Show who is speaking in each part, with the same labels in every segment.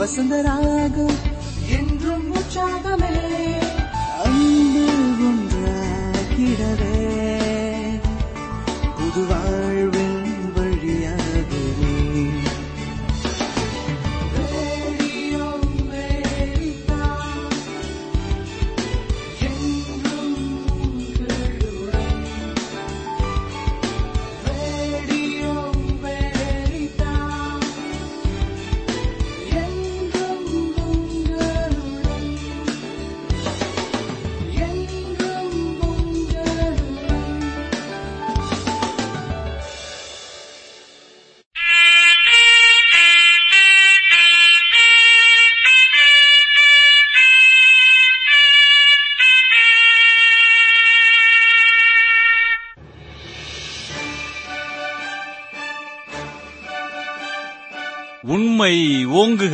Speaker 1: வசந்தராகம் என்றும் உற்சாகமே அன்பு ஒன்றாகிடவே புது வாழ்வின் வழியாகவே ரேடியோ அமெரிக்கா, என்றும் உங்களுடன். ரேடியோ அமெரிக்கா, என்றும் உங்களுடன். என்றும் உங்களுடன்.
Speaker 2: உண்மை ஓங்குக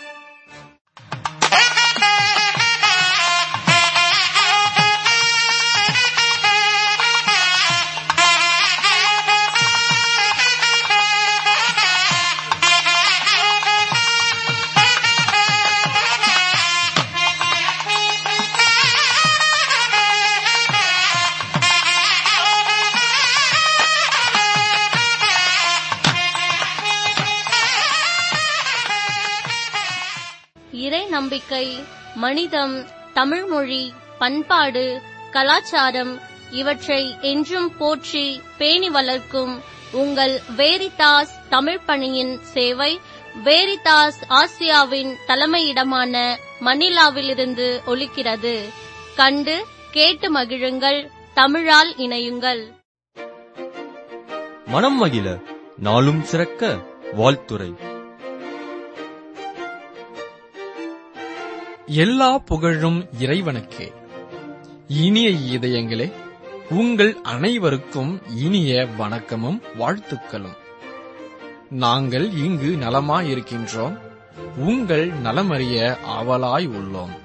Speaker 3: இறை நம்பிக்கை மனிதம் தமிழ்மொழி பண்பாடு கலாச்சாரம் இவற்றை என்றும் போற்றி பேணி வளர்க்கும் உங்கள் வேரிதாஸ் தமிழ் பணியின் சேவை வேரிதாஸ் ஆசியாவின் தலைமையிடமான மணிலாவிலிருந்து ஒலிக்கிறது கண்டு கேட்டு மகிழுங்கள் தமிழால் இணையுங்கள்
Speaker 4: மனம் மகிழ நாளும் சிறக்க வாழ்த்துரை
Speaker 5: எல்லா புகழும் இறைவனுக்கே இனிய இதயங்களே உங்கள் அனைவருக்கும் இனிய வணக்கமும் வாழ்த்துக்களும் நாங்கள் இங்கு நலமாயிருக்கின்றோம் உங்கள் நலமறிய ஆவலாய் உள்ளோம்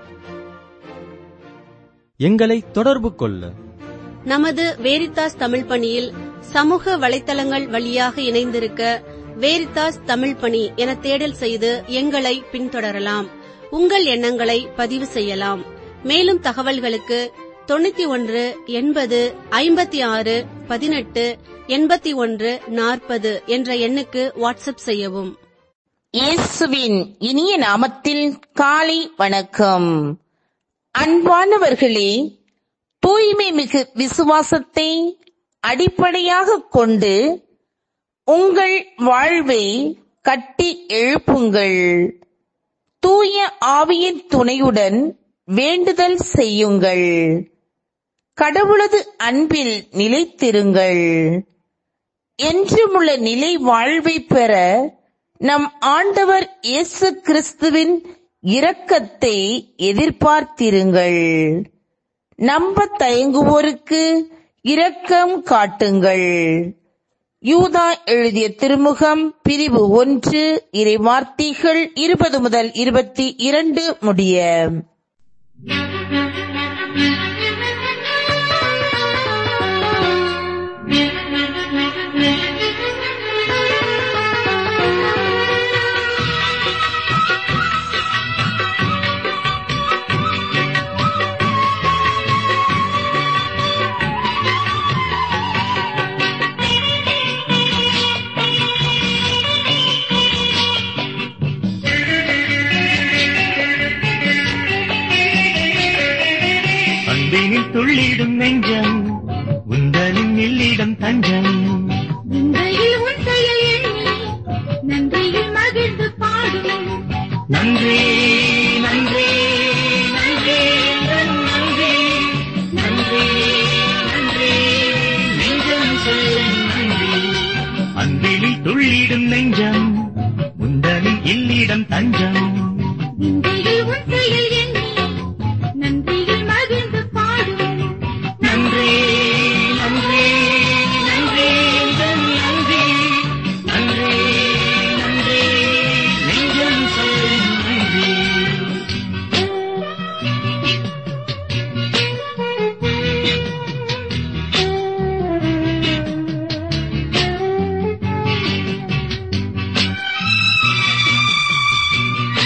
Speaker 4: எங்களை தொடர்பு கொள்ள
Speaker 6: நமது வேரித்தாஸ் தமிழ் பணியில் சமூக வலைத்தளங்கள் வழியாக இணைந்திருக்க வேரித்தாஸ் தமிழ் பணி என தேடல் செய்து எங்களை பின்தொடரலாம் உங்கள் எண்ணங்களை பதிவு செய்யலாம் மேலும் தகவல்களுக்கு தொண்ணூத்தி ஒன்று எண்பது ஐம்பத்தி ஆறு பதினெட்டு எண்பத்தி ஒன்று நாற்பது என்ற எண்ணுக்கு வாட்ஸ்அப் செய்யவும்
Speaker 7: இயேசுவின் இனிய நாமத்தில் காலை வணக்கம் அன்பானவர்களே தூய்மை மிகு விசுவாசத்தை அடிப்படையாக கொண்டு உங்கள் வாழ்வை கட்டி எழுப்புங்கள் தூய ஆவியின் துணையுடன் வேண்டுதல் செய்யுங்கள் கடவுளது அன்பில் நிலைத்திருங்கள் என்றுமுள்ள நிலை வாழ்வை பெற நம் ஆண்டவர் இயேசு கிறிஸ்துவின் இரக்கத்தை எதிர்பார்த்திருங்கள் நம்ப தயங்குவோருக்கு இரக்கம் காட்டுங்கள் யூதா எழுதிய திருமுகம் பிரிவு ஒன்று இறை வார்த்தைகள் இருபது முதல் இருபத்தி இரண்டு முடிய
Speaker 8: அன்பினில் துள்ளிடும் நெஞ்சம் உந்தனின் இல்லிடம் தஞ்சம்
Speaker 9: நன்றியில் உன் செயல் எண்ணி நன்றியில் மகிழ்ந்து பாடும்
Speaker 8: நன்றி நன்றி நன்றி எந்தன் நன்றி நன்றி நன்றி நெஞ்சம் சொல்லும் நன்றி அன்பினில் துள்ளிடும் நெஞ்சம் உந்தனின் இல்லிடம் தஞ்சம்
Speaker 9: நன்றியில் உன் செயல் எண்ணி நன்றியில் மகிழ்ந்து பாடும்
Speaker 8: நன்றி நன்றி நன்றி எந்தன் நன்றி நன்றி நன்றி நெஞ்சம் சொல்லும் நன்றி
Speaker 9: நன்றி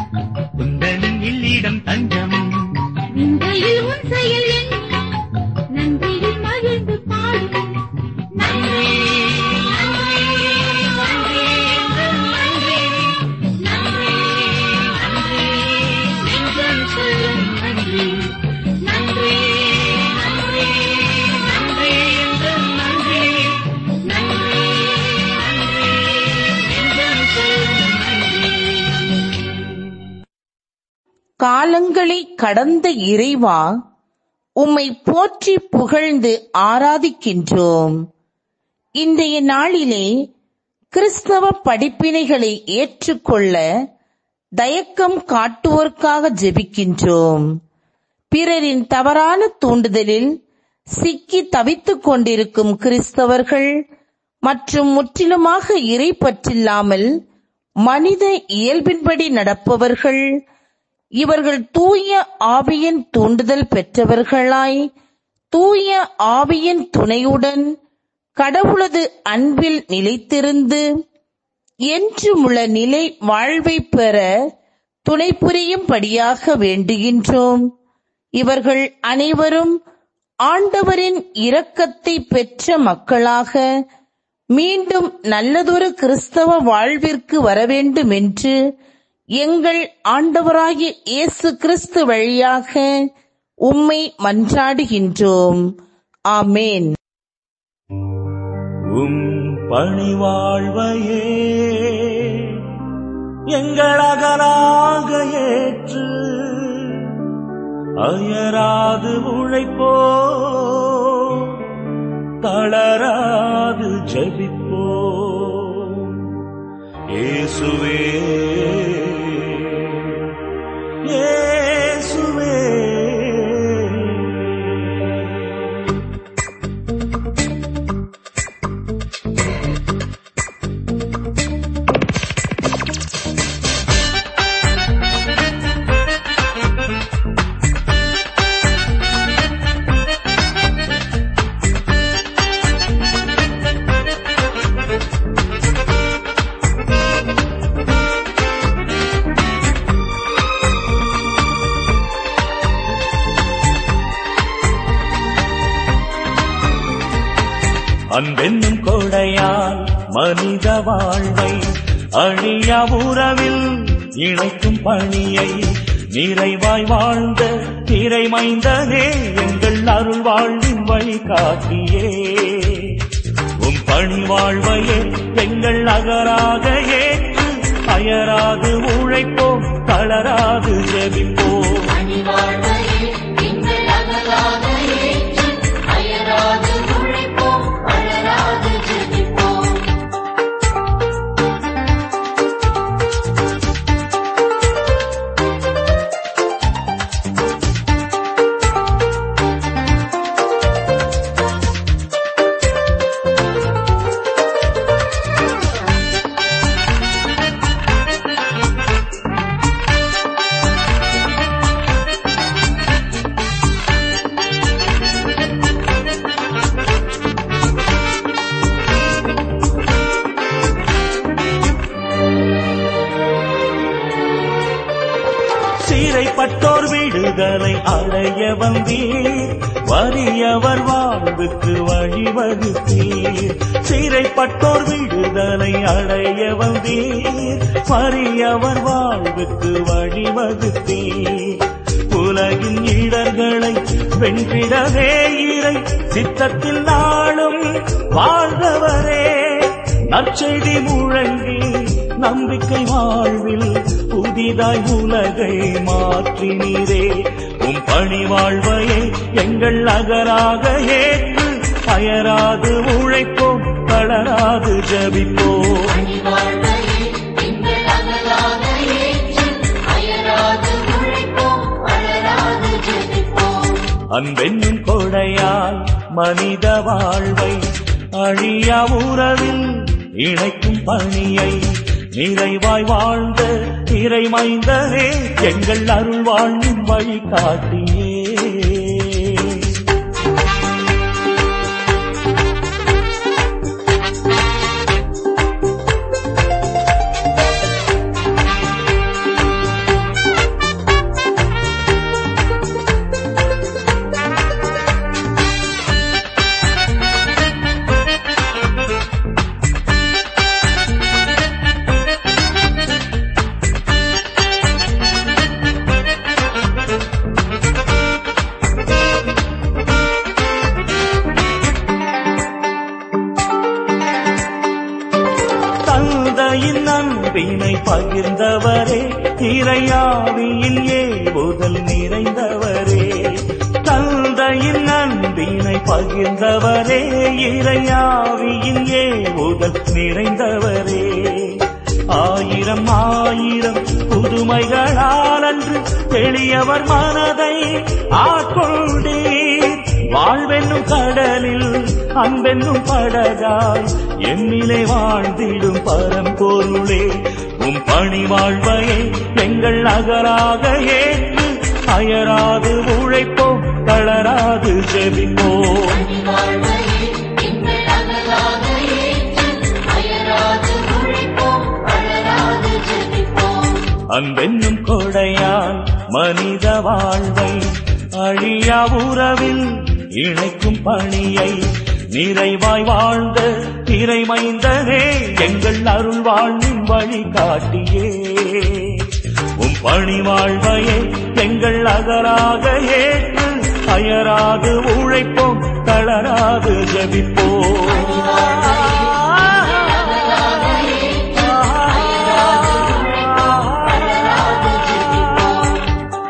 Speaker 8: குந்தனின் இல்லிடம் தஞ்சம்
Speaker 9: விந்தையில் உன் செயல் எண்ணி நன்றியில் மகிழ்ந்து பாடும்
Speaker 8: நன்றி நன்றி நன்றி நன்றி நன்றி நன்றி நெஞ்சம் சொல்லும் நன்றி நன்றி நன்றி நன்றி என்றும் நன்றி நன்றி நன்றி நெஞ்சம் சொல்லும் நன்றி
Speaker 7: காலங்களை கடந்த இறைவா உம்மை போற்றி புகழ்ந்து ஆராதிக்கின்றோம் இன்றைய நாளிலே கிறிஸ்தவ படிப்பினைகளை ஏற்றுக்கொள்ள தயக்கம் காட்டுவோர்க்காக ஜெபிக்கின்றோம் பிறரின் தவறான தூண்டுதலில் சிக்கி தவித்துக் கொண்டிருக்கும் கிறிஸ்தவர்கள் மற்றும் முற்றிலுமாக இறை பற்றில்லாமல் மனித இயல்பின்படி நடப்பவர்கள் இவர்கள் தூய ஆவியின் தூண்டுதல் பெற்றவர்களாய் தூய ஆவியின் துணையுடன் கடவுளது அன்பில் நிலைத்திருந்து என்றுமுள்ள நிலை வாழ்வை பெற துணை புரியும்படியாக வேண்டுகின்றோம் இவர்கள் அனைவரும் ஆண்டவரின் இரக்கத்தை பெற்ற மக்களாக மீண்டும் நல்லதொரு கிறிஸ்தவ வாழ்விற்கு வர வேண்டும் என்று எங்கள் ஆண்டவராகிய இயேசு கிறிஸ்து வழியாக உம்மை மன்றாடுகின்றோம் ஆமேன்
Speaker 10: உம் பணிவாழ்வையே எங்களகலாக ஏற்று அயராது உழைப்போ தளராது ஜபிப்போ இயேசுவே இயேசுவே அன்பென்னும் கொடையால் மனித வாழ்வை அழியா உறவில் இணைக்கும் பணியை நிறைவாய் வாழ்ந்த திரைமைந்தனே எங்கள் அருள் வாழ்வின் வழிகாட்டியே உம் பணி வாழ்வையே எங்கள் அகராக ஏற்று அயராது உழைப்போம் தளராது ஜெபிப்போம் சீரைப்பட்டோர் விடுதலை அடைய வந்தீர் வறியவர் வாழ்வுக்கு வழிவகுத்தீர் சீரைப்பட்டோர் விடுதலை அடைய வந்தீர் வறியவர் வாழ்வுக்கு வழிவகுத்தீர் உலகின் இடர்களை வென்றிடவே இறை சித்தத்தில் நாளும் வாழ்ந்தவரே நற்செய்தி முழங்கி நம்பிக்கை வாழ்வில் புதிதாய் உலகை மாற்றினீரே உம் பணி வாழ்வையே எங்கள் அகராக ஏற்று அயராது உழைப்போம் தளராது ஜபிப்போம் அன்பென்னும் கொடையால் மனித வாழ்வை அழியா உறவில் இணைக்கும் பணியை நிறைவாய் வாழ்ந்த இறைமைந்தனே எங்கள் அருள் வாழ்வின் வழிகாட்டியே ஆவியின் ஏவுதல் நிறைந்தவரே தந்தையின் அன்பினை பகிர்ந்தவரே இறையாவியின் ஏவுதல் நிறைந்தவரே ஆயிரம் ஆயிரம் புதுமைகளால் அன்று எளியவர் மனதை ஆட்கொண்டீர் வாழ்வென்னும் கடலில் அன்பென்னும் படகாய் எம்மிலே வாழ்ந்திடும் பரம்பொருளே உம் பணி வாழ்வையே எங்கள் நகராக ஏற்று அயராது உழைப்போம் தளராது ஜெபிப்போம் அன்பென்னும் கொடையால் மனித வாழ்வை அழியா உறவில் இணைக்கும் பணியை நிறைவாய் வாழ்ந்த திரைமைந்தனே எங்கள் அருள் வாழ்வின் வழி காட்டியே உம் பணி வாழ்வையே எங்கள் அகராக ஏற்று அயராது உழைப்போம் தளராது ஜபிப்போம்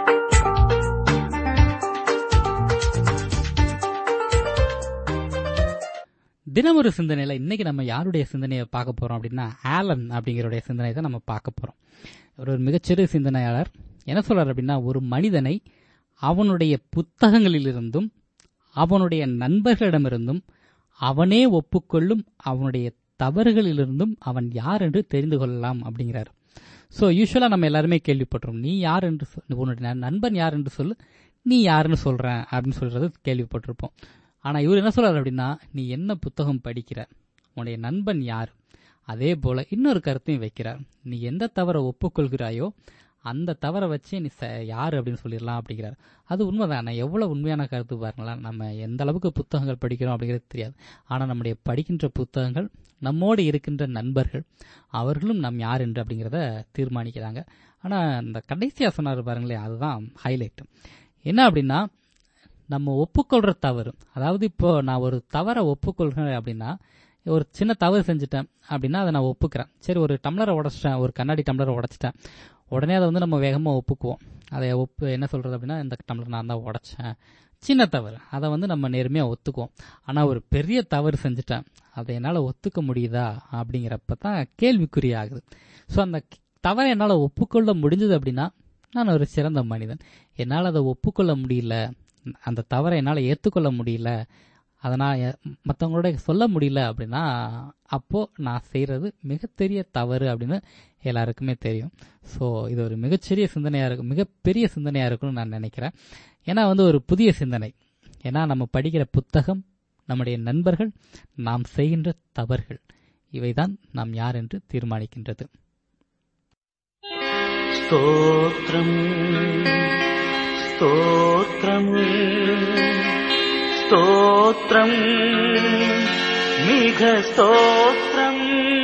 Speaker 11: தினம் ஒரு சிந்தனையில இன்னைக்கு நம்ம யாருடைய சிந்தனையை பார்க்க போறோம் அப்படின்னா ஆலன் அப்படிங்கிறடைய சிந்தனை தான் நம்ம பார்க்க போறோம் ஒரு ஒரு மிகச்சிறு சிந்தனையாளர் என்ன சொல்றாரு அப்படின்னா ஒரு மனிதனை அவனுடைய புத்தகங்களிலிருந்தும் அவனுடைய நண்பர்களிடமிருந்தும் அவனே ஒப்புக்கொள்ளும் அவனுடைய தவறுகளிலிருந்தும் அவன் யார் என்று தெரிந்து கொள்ளலாம் அப்படிங்கிறார் ஸோ யூஸ்வலாக நம்ம எல்லாருமே கேள்விப்பட்டிருக்கோம் நீ யார் என்று சொல் உன்னுடைய ந- நண்பன் யார் என்று சொல்லு நீ யாருன்னு சொல்றேன் அப்படின்னு சொல்றது கேள்விப்பட்டிருப்போம் ஆனா இவர் என்ன சொல்றாரு அப்படின்னா நீ என்ன புத்தகம் படிக்கிற உன்னுடைய நண்பன் யார் அதே போல இன்னொரு கருத்தையும் வைக்கிறார் நீ எந்த தவறை ஒப்புக்கொள்கிறாயோ அந்த தவறை வச்சு நீ ச- யாரு அப்படின்னு சொல்லிடலாம் அப்படிங்கிறார் அது உண்மைதான் நான் எவ்வளவு உண்மையான கருத்து பாருங்களேன் நம்ம எந்த அளவுக்கு புத்தகங்கள் படிக்கிறோம் அப்படிங்கிறது தெரியாது ஆனா நம்முடைய படிக்கின்ற புத்தகங்கள் நம்மோடு இருக்கின்ற நண்பர்கள் அவர்களும் நம் யார் என்று அப்படிங்கிறத தீர்மானிக்கிறாங்க ஆனா இந்த கடைசியா சொன்னார் பாருங்களேன் அதுதான் ஹைலைட் என்ன அப்படின்னா நம்ம ஒப்புக்கொள்ற தவறு அதாவது இப்போ நான் ஒரு தவறை ஒப்புக்கொள்கிறேன் அப்படின்னா ஒரு சின்ன தவறு செஞ்சுட்டேன் அப்படின்னா அதை நான் ஒப்புக்கிறேன் சரி ஒரு டம்ளரை உடச்சிட்டேன் ஒரு கண்ணாடி டம்ளரை உடைச்சிட்டேன் உடனே அதை வந்து நம்ம வேகமாக ஒப்புக்குவோம் அதை ஒப்பு என்ன சொல்றது அப்படின்னா இந்த டம்ளர் நான் தான் உடைச்சேன் சின்ன தவறு அதை வந்து நம்ம நேர்மையாக ஒத்துக்குவோம் ஆனால் ஒரு பெரிய தவறு செஞ்சுட்டேன் அதை என்னால் ஒத்துக்க முடியுதா அப்படிங்கிறப்ப தான் கேள்விக்குறி ஆகுது ஸோ அந்த தவறை என்னால் ஒப்புக்கொள்ள முடிஞ்சது அப்படின்னா நான் ஒரு சிறந்த மனிதன் என்னால் அதை ஒப்புக்கொள்ள முடியல அந்த தவறை என்னால் ஏற்றுக்கொள்ள முடியல அதை நான் எ- மத்தவங்களோட சொல்ல முடியல அப்படின்னா அப்போ நான் செய்யறது மிகப்பெரிய தவறு அப்படின்னு எல்லாருக்குமே தெரியும் ஸோ இது ஒரு மிகச்சிறிய சிந்தனையா இருக்கும் மிகப்பெரிய சிந்தனையா இருக்கும்னு நான் நினைக்கிறேன் ஏன்னா வந்து ஒரு புதிய சிந்தனை ஏன்னா நம்ம படிக்கிற புத்தகம் நம்முடைய நண்பர்கள் நாம் செய்கின்ற தவறுகள் இவைதான் நாம் யார் என்று தீர்மானிக்கின்றது
Speaker 10: స్తోత్రం స్తోత్రం స్తోత్రం మిఘ స్తోత్రం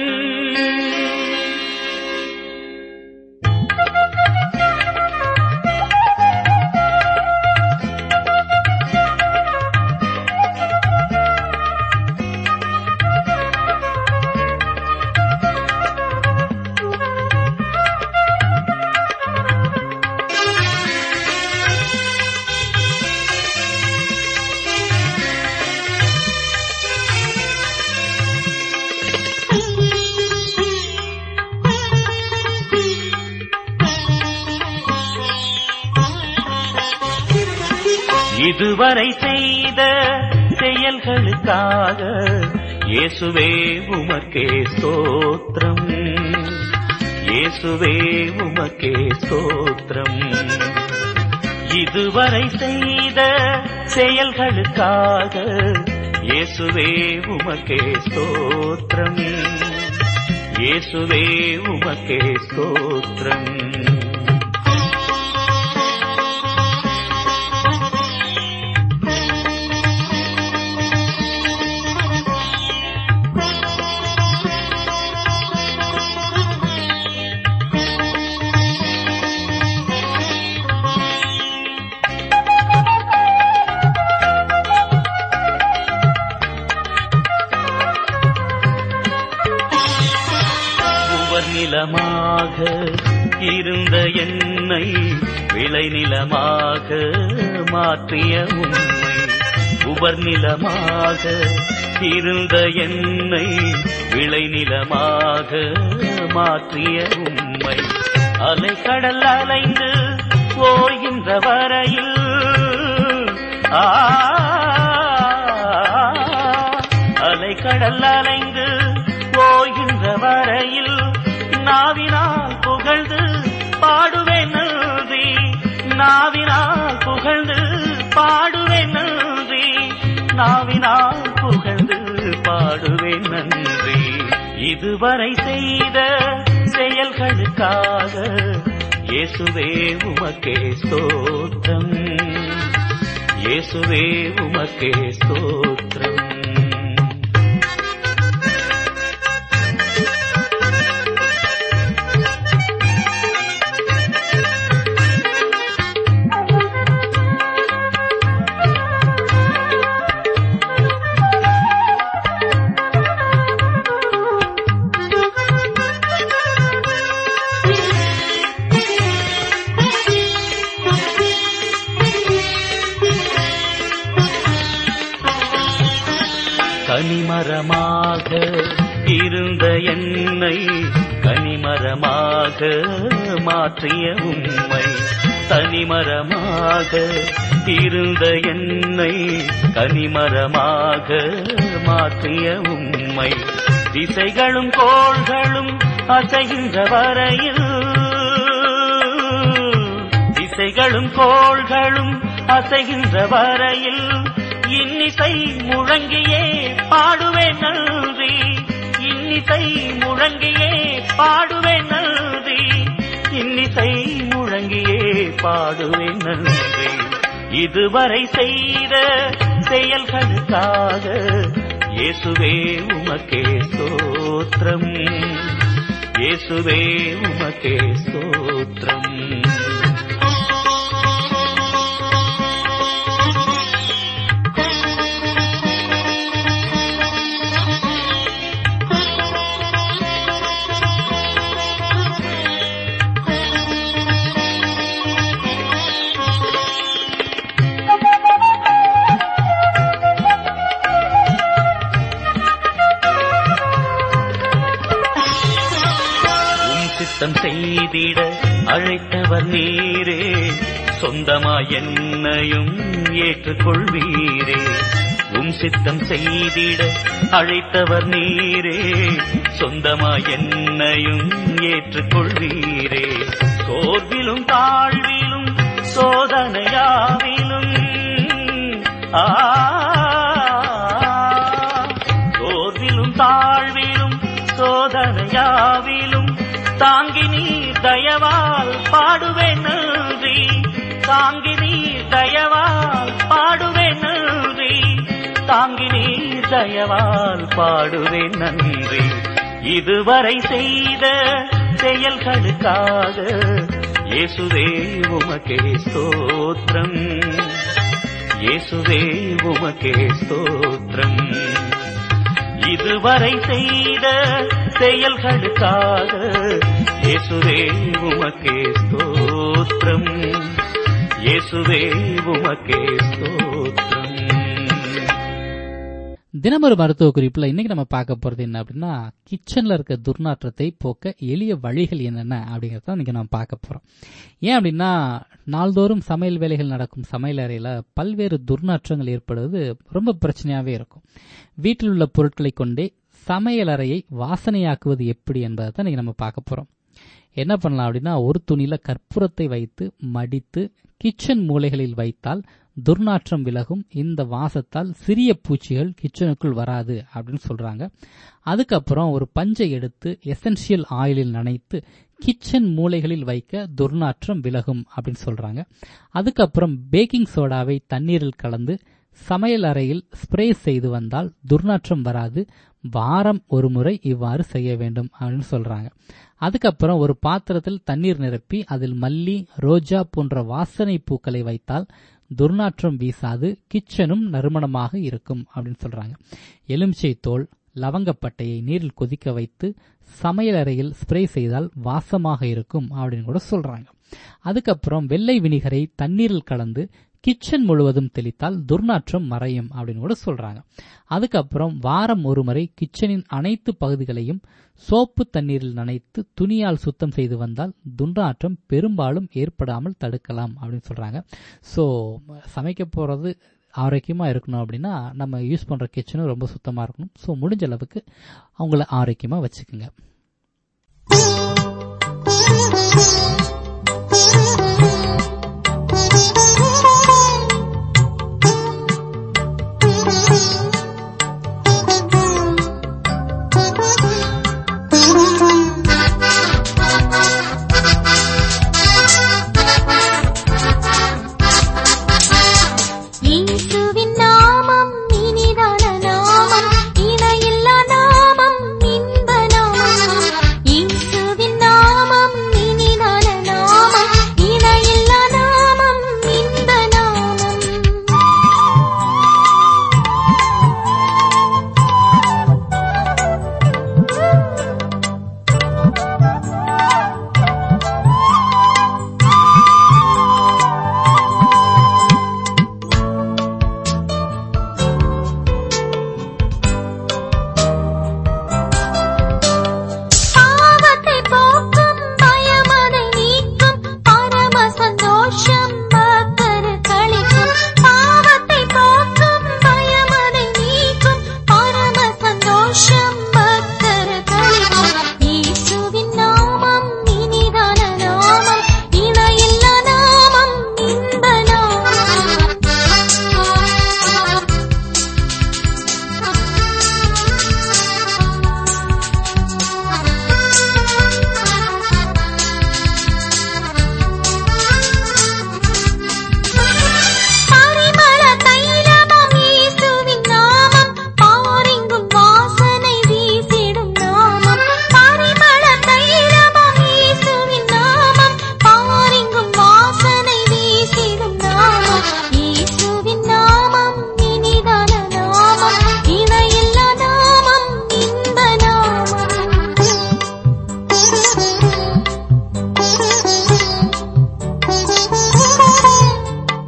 Speaker 10: இதுவரை செய்த செயல்களுக்காக இயேசுவே உமக்கே ஸ்தோத்திரம் இயேசுவே உமக்கே ஸ்தோத்திரம் இதுவரை செய்த செயல்களுக்காக இயேசுவே உமக்கே ஸ்தோத்திரம் இயேசுவே உமக்கே ஸ்தோத்திரம் உவர் நிலமாக இருந்த என்னை விளைநிலமாக மாற்றிய உண்மை உபர்நிலமாக இருந்த என்னை விளைநிலமாக மாற்றிய உண்மை அலைக்கடல் அலைந்து ஓய்கின்ற வரையில் ஆ அலைக்கடல் அலைந்து ஓய்கின்ற வரையில் நாவினால் புகழ்ந்து பாடுவேன் நன்றி நாவினால் புகழ்ந்து பாடுவேன் நன்றி நாவினால் புகழ்ந்து பாடுவேன் நன்றி இதுவரை செய்த செயல்களுக்காக இயேசுவே உமக்கே ஸ்தோத்திரம் இயேசுவே உமக்கே ஸ்தோத்திரம் கனிமரமாக இருந்த என்னை கனிமரமாக மாற்றிய உண்மை தனிமரமாக இருந்த என்னை கனிமரமாக மாற்றிய உண்மை திசைகளும் கோள்களும் அசைகின்ற வரையில் திசைகளும் கோள்களும் அசைகின்ற வரையில் இன்னிசை முழங்கியே பாடுவேன் நன்றி இன்னிசை முழங்கியே பாடுவேன் நன்றி இன்னிசை முழங்கியே பாடுவேன் நன்றி இதுவரை செய்த செயல்களுக்காக இயேசுவே உமக்கே ஸ்தோத்திரம் இயேசுவே உமக்கே ஸ்தோத்திரம் உம் சித்தம் செய்திட அழைத்தவர் நீரே சொந்தமா என்னையும் ஏற்றுக்கொள்வீரே உம் சித்தம் செய்திட அழைத்தவர் நீரே சொந்தமா என்னையும் ஏற்றுக்கொள்வீரே சோர்விலும் தாழ்விலும் சோதனையாவிலும் ஆ சோர்விலும் தாழ்விலும் சோதனையாவிலும் தாங்கி நீ தயவால் பாடுவேன் நன்றி தாங்கி நீ தயவால் பாடுவேன் நன்றி தாங்கி நீ தயவால் பாடுவேன் நன்றி இதுவரை செய்த செயல்களுக்காக இயேசுவே உமக்கே ஸ்தோத்திரம் இயேசுவே உமக்கே ஸ்தோத்திரம் இதுவரை செய்த செயல்களுக்காக இயேசுவே உமக்கே ஸ்தோத்திரம் இயேசுவே உமக்கே ஸ்தோத்திரம்
Speaker 11: தினமொரு மருத்துவ குறிப்புல இன்னைக்கு நம்ம பார்க்க போறது என்ன அப்படின்னா கிச்சன்ல இருக்க துர்நாற்றத்தை போக்க எளிய வழிகள் என்னென்ன அப்படிங்கறத இன்னைக்கு நம்ம பார்க்க போறோம் ஏன் அப்படின்னா நாள்தோறும் சமையல் வேலைகள் நடக்கும் சமையல் அறையில பல்வேறு துர்நாற்றங்கள் ஏற்படுவது ரொம்ப பிரச்சனையாவே இருக்கும் வீட்டில் உள்ள பொருட்களை கொண்டே சமையல் அறையை வாசனையாக்குவது எப்படி என்பதை தான் இன்னைக்கு நம்ம பார்க்க போறோம் என்ன பண்ணலாம் அப்படின்னா ஒரு துணியில கற்பூரத்தை வைத்து மடித்து கிச்சன் மூலைகளில் வைத்தால் துர்நாற்றம் விலகும் இந்த வாசத்தால் சிறிய பூச்சிகள் கிச்சனுக்குள் வராது அப்படின்னு சொல்றாங்க அதுக்கப்புறம் ஒரு பஞ்சை எடுத்து எசென்ஷியல் ஆயிலில் நனைத்து கிச்சன் மூலைகளில் வைக்க துர்நாற்றம் விலகும் அப்படின்னு சொல்றாங்க அதுக்கப்புறம் பேக்கிங் சோடாவை தண்ணீரில் கலந்து சமையல் அறையில் ஸ்ப்ரே செய்து வந்தால் துர்நாற்றம் வராது வாரம் ஒரு முறை இவ்வாறு செய்ய வேண்டும் அப்படின்னு சொல்றாங்க அதுக்கப்புறம் ஒரு பாத்திரத்தில் தண்ணீர் நிரப்பி அதில் மல்லி ரோஜா போன்ற வாசனை பூக்களை வைத்தால் துர்நாற்றம் வீசாது கிச்சனும் நறுமணமாக இருக்கும் அப்படின்னு சொல்றாங்க எலுமிச்சை தோல் லவங்கப்பட்டையை நீரில் கொதிக்க வைத்து சமையல் அறையில் ஸ்ப்ரே செய்தால் வாசமாக இருக்கும் அப்படின்னு கூட சொல்றாங்க அதுக்கப்புறம் வெள்ளை வினிகரை தண்ணீரில் கலந்து கிச்சன் முழுவதும் தெளித்தால் துர்நாற்றம் மறையும் அப்படின்னு கூட சொல்றாங்க அதுக்கப்புறம் வாரம் ஒரு முறை கிச்சனின் அனைத்து பகுதிகளையும் சோப்பு தண்ணீரில் நனைத்து துணியால் சுத்தம் செய்து வந்தால் துர்நாற்றம் பெரும்பாலும் ஏற்படாமல் தடுக்கலாம் அப்படின்னு சொல்றாங்க ஸோ சமைக்க போறது ஆரோக்கியமா இருக்கணும் அப்படின்னா நம்ம யூஸ் பண்ற கிச்சனும் ரொம்ப சுத்தமா இருக்கணும் ஸோ முடிஞ்ச அளவுக்கு அவங்கள ஆரோக்கியமா வச்சுக்கோங்க
Speaker 9: இயேசுவின் நாமம் இனிதான நாமம் இணையில்லா நாமம் இன்ப நாமம் இயேசுவின் நாமம் இனிதான நாமம் இணையில்லா நாமம் இன்ப நாமம் பாவத்தை போக்கும் பயமதை நீக்கும் பரம சந்தோஷம் பக்தரு களிக்கும் பாவத்தை போக்கும் பயமதை நீக்கும் பரம சந்தோஷம் பக்தரு களிக்கும் இயேசுவின் நாமம் இனிதான நாமம் இணையில்லா நாமம் இன்ப பரிமள தைலமாம் இயேசுவின் நாமம் பாரெங்கும் வாசனை வீசிடும் நாமம் பரிமள தைலமாம் இயேசுவின் நாமம் பாரெங்கும் வாசனை வீசிடும் நாமம் இயேசுவின் நாமம் இனிதான நாமம் இணையில்லா நாமம் இன்ப நாமம்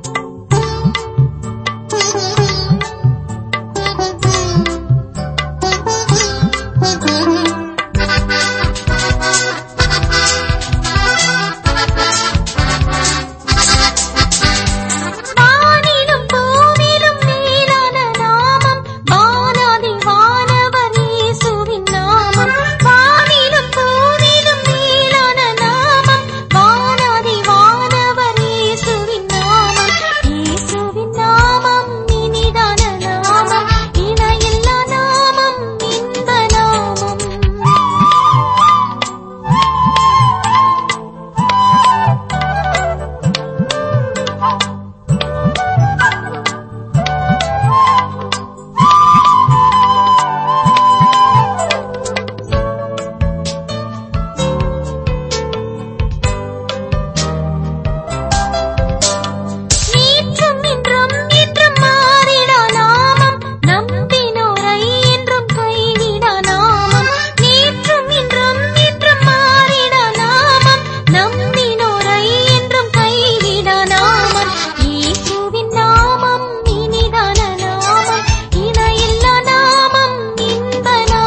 Speaker 9: வானிலும் பூவிலும் மேலான நாமம் வானாதி வானவர் இயேசுவின் நாமம் வானிலும் பூவிலும் மேலான நாமம் வானாதி வானவர் இயேசுவின் நாமம் இயேசுவின் நாமம் இனிதான நாமம் இணையில்லா நாமம் இன்ப நாமம் நீற்றும் இன்றும் என்றும் மாறிடா நாமம் நம்பினோரை என்றும் கைவிடா நாமம் நீற்றும் இன்றும் என்றும் மாறிடா நாமம் நம்பினோரை என்றும் கைவிடா நாமம் இயேசுவின் நாமம் இனிதான நாமம் இணையில்லா நாமம் இன்ப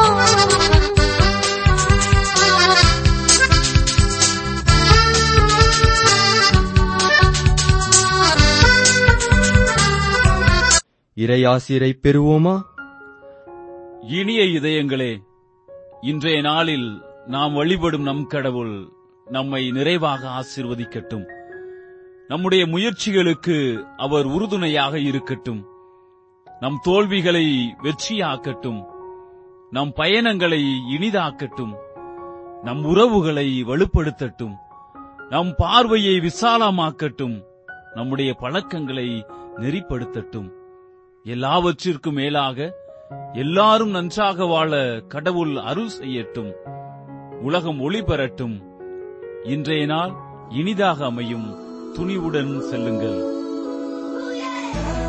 Speaker 9: நாமம்
Speaker 4: இறையாசிரை பெறுவோமா
Speaker 2: இனிய இதயங்களே இன்றைய நாளில் நாம் வழிபடும் நம் கடவுள் நம்மை நிறைவாக ஆசீர்வதிக்கட்டும் நம்முடைய முயற்சிகளுக்கு அவர் உறுதுணையாக இருக்கட்டும் நம் தோல்விகளை வெற்றியாக்கட்டும் நம் பயணங்களை இனிதாக்கட்டும் நம் உறவுகளை வலுப்படுத்தட்டும் நம் பார்வையை விசாலமாக்கட்டும் நம்முடைய பழக்கங்களை நெறிப்படுத்தட்டும் எல்லாவற்றிற்கும் மேலாக எல்லாரும் நன்றாக வாழ கடவுள் அருள் செய்யட்டும் உலகம் ஒளி பெறட்டும் இன்றைய நாள் இனிதாக அமையும் துணிவுடன் செல்லுங்கள்